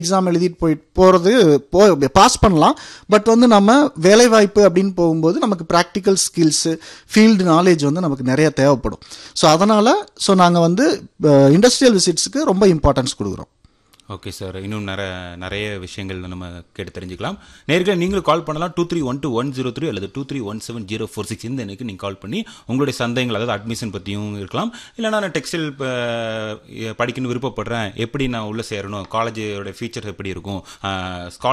exam எழுதிட்டு போயிட்டு போகிறது போ பாஸ் பண்ணலாம் பட் வந்து நம்ம வேலைவாய்ப்பு அப்படின்னு போகும்போது நமக்கு ப்ராக்டிக்கல் ஸ்கில்ஸு ஃபீல்டு நாலேஜ் வந்து நமக்கு நிறைய தேவைப்படும் ஸோ அதனால் ஸோ நாங்கள் வந்து இண்டஸ்ட்ரியல் விசிட்ஸுக்கு ரொம்ப இம்பார்ட்டன்ஸ் கொடுக்குறோம் ஓகே சார் இன்னும் நிறைய நிறைய விஷயங்கள் நம்ம கேட்டு தெரிஞ்சுக்கலாம் நேர்களை நீங்களும் கால் பண்ணலாம் two three one two one zero three அல்லது two three one seven zero four six இந்த எண்ணுக்கு நீங்கள் கால் பண்ணி உங்களுடைய சந்தேகங்கள் அதாவது அட்மிஷன் பற்றியும் இருக்கலாம் இல்லைனா நான் டெக்ஸ்டைல் படிக்கணும்னு விருப்பப்படுறேன் எப்படி நான் உள்ளே சேரணும் காலேஜோட ஃபீச்சர் எப்படி இருக்கும்